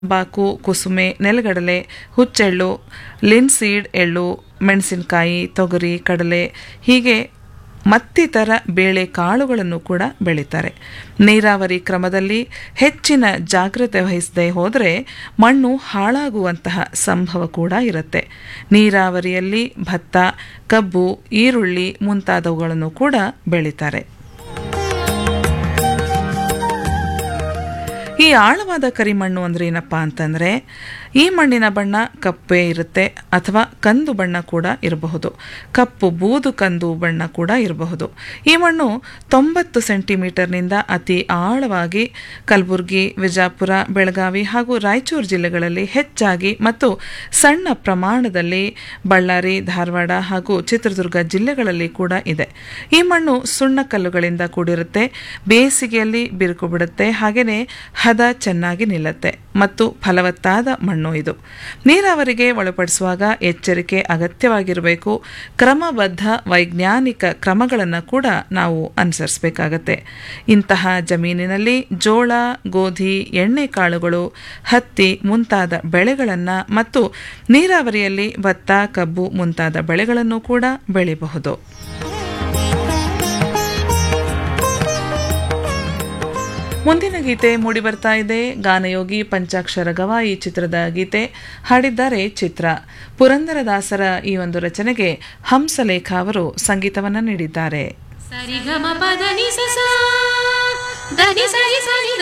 ತಂಬಾಕು ಕುಸುಮೆ ನೆಲಗಡಲೆ ಹುಚ್ಚೆಳ್ಳು ಲಿನ್ಸೀಡ್ ಎಳ್ಳು ಮೆಣಸಿನಕಾಯಿ ತೊಗರಿ ಕಡಲೆ ಹೀಗೆ ಮತ್ತಿತರ ಬೇಳೆ ಕಾಳುಗಳನ್ನು ಕೂಡ ಬೆಳೀತಾರೆ ನೀರಾವರಿ ಕ್ರಮದಲ್ಲಿ ಹೆಚ್ಚಿನ ಜಾಗ್ರತೆ ವಹಿಸದೆ ಹೋದರೆ ಮಣ್ಣು ಹಾಳಾಗುವಂತಹ ಸಂಭವ ಕೂಡ ಇರುತ್ತೆ ನೀರಾವರಿಯಲ್ಲಿ ಭತ್ತ ಕಬ್ಬು ಈರುಳ್ಳಿ ಮುಂತಾದವುಗಳನ್ನು ಕೂಡ ಬೆಳೀತಾರೆ ಈ ಆಳವಾದ ಕರಿಮಣ್ಣು ಅಂದ್ರೆ ಏನಪ್ಪಾ ಅಂತಂದ್ರೆ ಈ ಮಣ್ಣಿನ ಬಣ್ಣ ಕಪ್ಪೇ ಇರುತ್ತೆ ಅಥವಾ ಕಂದು ಬಣ್ಣ ಕೂಡ ಇರಬಹುದು ಕಪ್ಪು ಬೂದು ಕಂದು ಬಣ್ಣ ಕೂಡ ಇರಬಹುದು ಈ ಮಣ್ಣು ತೊಂಬತ್ತು ಸೆಂಟಿಮೀಟರ್ನಿಂದ ಅತಿ ಆಳವಾಗಿ ಕಲಬುರಗಿ ವಿಜಾಪುರ ಬೆಳಗಾವಿ ಹಾಗೂ ರಾಯಚೂರು ಜಿಲ್ಲೆಗಳಲ್ಲಿ ಹೆಚ್ಚಾಗಿ ಮತ್ತು ಸಣ್ಣ ಪ್ರಮಾಣದಲ್ಲಿ ಬಳ್ಳಾರಿ ಧಾರವಾಡ ಹಾಗೂ ಚಿತ್ರದುರ್ಗ ಜಿಲ್ಲೆಗಳಲ್ಲಿ ಕೂಡ ಇದೆ ಈ ಮಣ್ಣು ಸುಣ್ಣ ಕಲ್ಲುಗಳಿಂದ ಕೂಡಿರುತ್ತೆ ಬೇಸಿಗೆಯಲ್ಲಿ ಬಿರುಕು ಬಿಡುತ್ತೆ ಹಾಗೆಯೇ ಹದ ಚೆನ್ನಾಗಿ ನಿಲ್ಲುತ್ತೆ ಮತ್ತು ಫಲವತ್ತಾದ ಮಣ್ಣು ಇದು ನೀರಾವರಿಗೆ ಒಳಪಡಿಸುವಾಗ ಎಚ್ಚರಿಕೆ ಅಗತ್ಯವಾಗಿರಬೇಕು ಕ್ರಮಬದ್ಧ ವೈಜ್ಞಾನಿಕ ಕ್ರಮಗಳನ್ನು ಕೂಡ ನಾವು ಅನುಸರಿಸಬೇಕಾಗತ್ತೆ ಇಂತಹ ಜಮೀನಿನಲ್ಲಿ ಜೋಳ ಗೋಧಿ ಎಣ್ಣೆ ಕಾಳುಗಳು ಹತ್ತಿ ಮುಂತಾದ ಬೆಳೆಗಳನ್ನು ಮತ್ತು ನೀರಾವರಿಯಲ್ಲಿ ಭತ್ತ ಕಬ್ಬು ಮುಂತಾದ ಬೆಳೆಗಳನ್ನು ಕೂಡ ಬೆಳೆಯಬಹುದು ಮುಂದಿನ ಗೀತೆ ಮೂಡಿ ಬರ್ತಾ ಇದೆ ಗಾನಯೋಗಿ ಪಂಚಾಕ್ಷರ ಗವ ಈ ಚಿತ್ರದ ಗೀತೆ ಹಾಡಿದ್ದಾರೆ ಚಿತ್ರ ಪುರಂದರದಾಸರ ಈ ಒಂದು ರಚನೆಗೆ ಹಂಸಲೇಖ ಅವರು ಸಂಗೀತವನ್ನು ನೀಡಿದ್ದಾರೆ ಸರಿಗಮ ಪದ ನಿ ಸ ಸ ದ ನಿ ಸ ರಿ ಸ ನಿ ದ